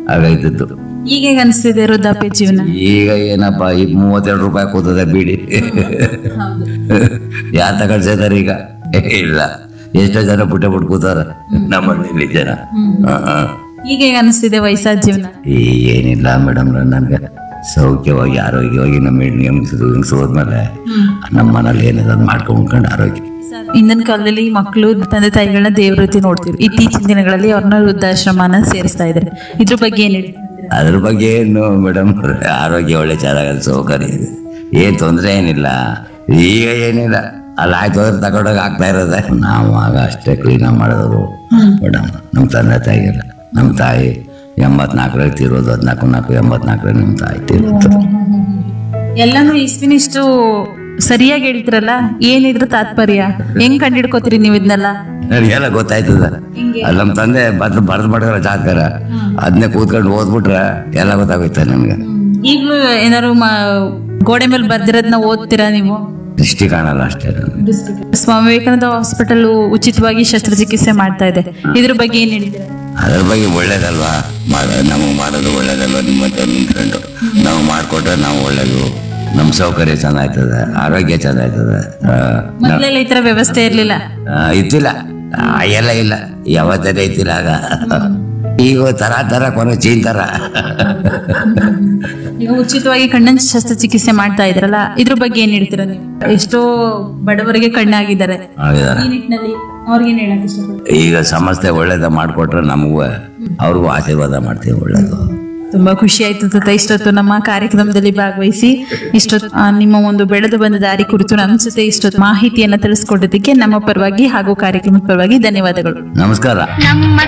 ಆಗೈತಿತ್ತು ಈಗ ಹೇಗೆ ಅನಿಸ್ತಿದೆ ವೃದ್ಧಾಪ್ಯ ಜೀವನ ಈಗ ಏನಪ್ಪ ಈಗ ಮೂವತ್ತೆರಡು ರೂಪಾಯಿ ಕೂತದೆ ಬೀಡಿ ಯಾರು ತಗೊಳ್ಸಿದಾರೆ ಈಗ ಇಲ್ಲ ಎಷ್ಟೋ ಜನ ಪುಟ್ಟ ಪುಟ್ಟ ಕೂತಾರ ನಮ್ಮ ಹಳ್ಳಿಲಿ ಜನ ಹಾ, ಹಾ. ಈಗ ಹೇಗೆ ಅನಿಸ್ತಿದೆ ವಯಸ್ಸಾದ ಜೀವನ ಈ ಏನಿಲ್ಲ ಮೇಡಮ್ ನನಗೆ ಸೌಖ್ಯವಾಗಿ ಆರೋಗ್ಯವಾಗಿ ನಮ್ಮ ಹೆಣ್ಣು ಹೆಂಗಸರು ಹೆಂಗಸರು ಹೋದ್ಮೇಲೆ ನಮ್ಮ ಮನೇಲಿ ಏನಿದೆ ಅದು ಮಾಡ್ಕೊಂಡು ಉಣ್ಕೊಂಡು ಆರೋಗ್ಯ ಇಂದಿನ ಕಾಲದಲ್ಲಿ ಮಕ್ಕಳು ತಂದೆ ತಾಯಿಗಳನ್ನ ದೇವ್ರ ರೀತಿ ನೋಡ್ತೀವಿ ಇತ್ತೀಚಿನ ದಿನಗಳಲ್ಲಿ ಅವ್ರನ್ನ ವೃದ್ಧಾಶ್ರಮನ ಸೇರಿಸ್ತಾ ಇದ್ದಾರೆ ಇದ್ರ ಬಗ್ಗೆ ಏನ್ ಹೇಳ್ತೀರಾ ಅದ್ರ ಬಗ್ಗೆ ಏನು ಮೇಡಮ್ ಆರೋಗ್ಯ ಒಳ್ಳೆ ಚೆನ್ನಾಗದ ಸೌಕರ್ಯ ಇದೆ ಏನು ತೊಂದರೆ ಏನಿಲ್ಲ ಈಗ ಏನಿಲ್ಲ ಅಲ್ಲಿ ಆಯ್ತು ಹೋದ್ರೆ ತಗೊಂಡೋಗಿ ಆಗ್ತಾ ಇರೋದೆ ನಾವು ಆಗ ಅಷ್ಟೇ ಕ್ಲೀನಾಗಿ ಮಾಡೋದು ಮೇಡಮ್ ನಮ್ಮ ತಂದೆ ತಾಯಿಗೆಲ್ಲ ನಮ್ಮ ತಾಯಿ ಎಂಬತ್ನಾಲ್ಕರಲ್ಲಿ ತೀರೋದು ಹದಿನಾಲ್ಕು ನಾಲ್ಕು ಎಂಬತ್ನಾಲ್ಕರಲ್ಲಿ ನಮ್ಮ ತಾಯಿ ತೀರೋದು ಎಲ್ಲಾನು ಇಸ್ವಿನ ಇಷ್ಟು ಸರಿಯಾಗಿ ಹೇಳ್ತಿರಲ್ಲ ಏನಿದ್ರ ತಾತ್ಪರ್ಯ ಹೆಂಗ್ ಕಂಡಿಡ್ಕೋತೀರಿ ನೀವು ಇದನ್ನೆಲ್ಲ ನನಗೆಲ್ಲ ಗೊತ್ತಾಯ್ತದ ಅಲ್ಲಿ ನಮ್ಮ ತಂದೆ ಬದ್ ಬರೆದು ಮಾಡ್ತಾರ ಜಾತಕರ ಅದನ್ನೇ ಕೂತ್ಕೊಂಡು ಓದ್ಬಿಟ್ರೆ ಎಲ್ಲ ಗೊತ್ತಾಗೋಯ್ತದೆ ನನಗೆ ಈಗ್ಲೂ ಏನಾದ್ರು ಮ- ಗೋಡೆ ಮೇಲೆ ಬರ್ದಿರೋದನ್ನ ಓದ್ತೀರಾ ನೀವು ದೃಷ್ಟಿ ಕಾಣಲ್ಲ ಅಷ್ಟೇ ನನಗೆ ಸ್ವಾಮಿ ವಿವೇಕಾನಂದ ಹಾಸ್ಪಿಟಲ್ ಉಚಿತವಾಗಿ ಶಸ್ತ್ರಚಿಕಿತ್ಸೆ ಮಾಡ್ತಾ ಇದೆ ಇದ್ರ ಬಗ್ಗೆ ಏನ್ ಹೇಳ್ತೀರಾ ಅದ್ರ ಬಗ್ಗೆ ಒಳ್ಳೇದಲ್ವಾ ಮಾಡ ನಮಗೆ ಮಾಡೋದು ಒಳ್ಳೇದಲ್ವಾ ನಿಮ್ಮ ಹತ್ರ ನಿಂತ್ಕೊಂಡು ನಾವು ಮಾಡಿಕೊಟ್ರೆ ನಾವು ಒಳ್ಳೇದು ನಮ್ಮ ಸೌಕರ್ಯ ಚೆನ್ನಾಗ್ತದೆ ಆರೋಗ್ಯ ಚೆನ್ನಾಗ್ತದೆ ಆ, ಮೊದ್ಲೆಲ್ಲ ಈ ತರ ವ್ಯವಸ್ಥೆ ಇರ್ಲಿಲ್ಲ ಆ, ಇತ್ತಿಲ್ಲ ಆ, ಎಲ್ಲ ಇಲ್ಲ ಯಾವತ್ತೇ ಇತ್ತಿಲ್ಲ ಆಗ ಈಗ ತರ ತರ ಕೊನೆ ಚೀನ್ ತರ ಈಗ ಉಚಿತವಾಗಿ ಕಣ್ಣಿನ ಶಸ್ತ್ರಚಿಕಿತ್ಸೆ ಮಾಡ್ತಾ ಇದ್ರಲ್ಲ ಇದ್ರ ಬಗ್ಗೆ ಏನ್ ಹೇಳ್ತೀರಾ ನೀವು ಎಷ್ಟೋ ಬಡವರಿಗೆ ಕಣ್ಣಾಗಿದ್ದಾರೆ ಆಗಿದಾರೆ. ಈ ನಿಟ್ಟಿನಲ್ಲಿ ಅವ್ರಿಗೇನ್ ಹೇಳಕ್ ಇಷ್ಟಪಡ್ತೀರಾ ಈಗ ಸಮಸ್ಯೆ ಒಳ್ಳೇದ ಮಾಡಿಕೊಟ್ರೆ ನಮಗೂ ಅವ್ರಿಗೂ ಆಶೀರ್ವಾದ ಮಾಡ್ತೀವಿ ಒಳ್ಳೇದು ತುಂಬಾ ಖುಷಿ ಆಯ್ತು ತಾತ ಇಷ್ಟೊತ್ತು ನಮ್ಮ ಕಾರ್ಯಕ್ರಮದಲ್ಲಿ ಭಾಗವಹಿಸಿ ಇಷ್ಟೊತ್ತು ಆ, ನಿಮ್ಮ ಒಂದು ಬೆಳೆದು ಬಂದ ದಾರಿ ಕುರಿತು ನಮ್ಮ ಜೊತೆ ಇಷ್ಟೊತ್ತು ಮಾಹಿತಿಯನ್ನ ತಿಳಿಸ್ಕೊಡೋದಕ್ಕೆ ನಮ್ಮ ಪರವಾಗಿ ಹಾಗೂ ಕಾರ್ಯಕ್ರಮದ ಪರವಾಗಿ ಧನ್ಯವಾದಗಳು ನಮಸ್ಕಾರ ನಮ್ಮ